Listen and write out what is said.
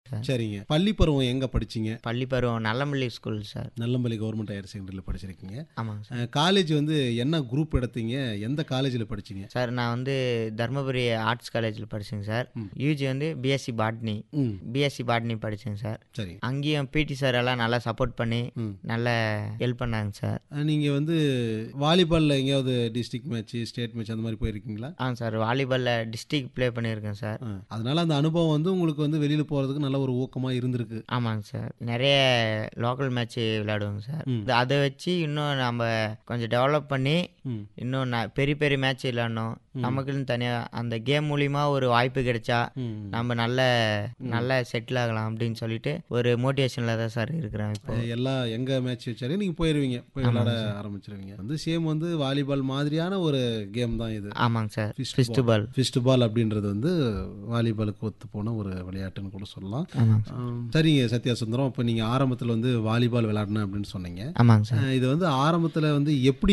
சரிங்க பள்ளி பருவம் எங்க படிச்சீங்க பள்ளி பருவம் Nallamalli school sir Nallampalli government higher செகண்டரியில் படிச்சிருக்கீங்க ஆமாங்க சார் அஹ், காலேஜ் வந்து என்ன குரூப் எடுத்தீங்க எந்த காலேஜில் படிச்சீங்க சார் நான் வந்து தர்மபுரி ஆர்ட்ஸ் காலேஜில் படித்தேங்க சார் யூஜி வந்து பிஎஸ்சி பாட்னி ம் பிஎஸ்சி பாட்னி படித்தேங்க சார் சரி அங்கேயும் பிடி சார் எல்லாம் நல்லா சப்போர்ட் பண்ணி ம். நல்ல ஹெல்ப் பண்ணாங்க சார் அஹ், நீங்க வந்து வாலிபால்ல எங்கேயாவது டிஸ்ட்ரிக்ட் மேட்ச் ஸ்டேட் மேட்ச் அந்த மாதிரி போயிருக்கீங்களா ஆ சார் வாலிபாலில் டிஸ்ட்ரிக்ட் ப்ளே பண்ணியிருக்கேன் சார் அஹ், அதனால அந்த அனுபவம் வந்து உங்களுக்கு வந்து வெளியில போறதுக்கு நல்ல ஒரு ஊக்கமா இருந்திருக்கு ஆமாங்க சார் நிறைய லோக்கல் மேட்ச் விளையாடுவோங்க சார் ம். இது- அதை வச்சு இன்னும் நம்ம கொஞ்சம் டெவலப் பண்ணி ம் இன்னும் ந- பெரிய பெரிய மேட்ச் விளையாடணும் நமக்குன்னு தனியாக அந்த கேம் மூலிமா ஒரு வாய்ப்பு கிடைச்சா ம் நம்ம நல்ல நல்ல செட்டில் ஆகலாம் அப்படின்னு சொல்லிட்டு ஒரு மோட்டிவேஷனில் தான் சார் இருக்கிறேன் இப்போ அஹ், எல்லா எங்க மேட்ச் வச்சாலும் நீங்க போயிருவீங்க போய் விளையாட ஆரம்பிச்சிருவீங்க வந்து சேம் வந்து வாலிபால் மாதிரியான ஒரு கேம் தான் இது ஆமாங்க sir Fist fist ball fist ball அப்படின்றது வந்து வாலிபாலுக்கு ஒத்து போன ஒரு விளையாட்டுன்னு கூட சொல்லலாம் ஆமாங்க ஆம், சரிங்க சத்யா சுந்தரம் இப்போ நீங்கள் ஆரம்பத்தில் வந்து வாலிபால் விளையாடணும் அப்படின்னு சொன்னீங்க ஆமாங்க சார் அஹ், இது வந்து ஆரம்பத்தில் வந்து எப்படி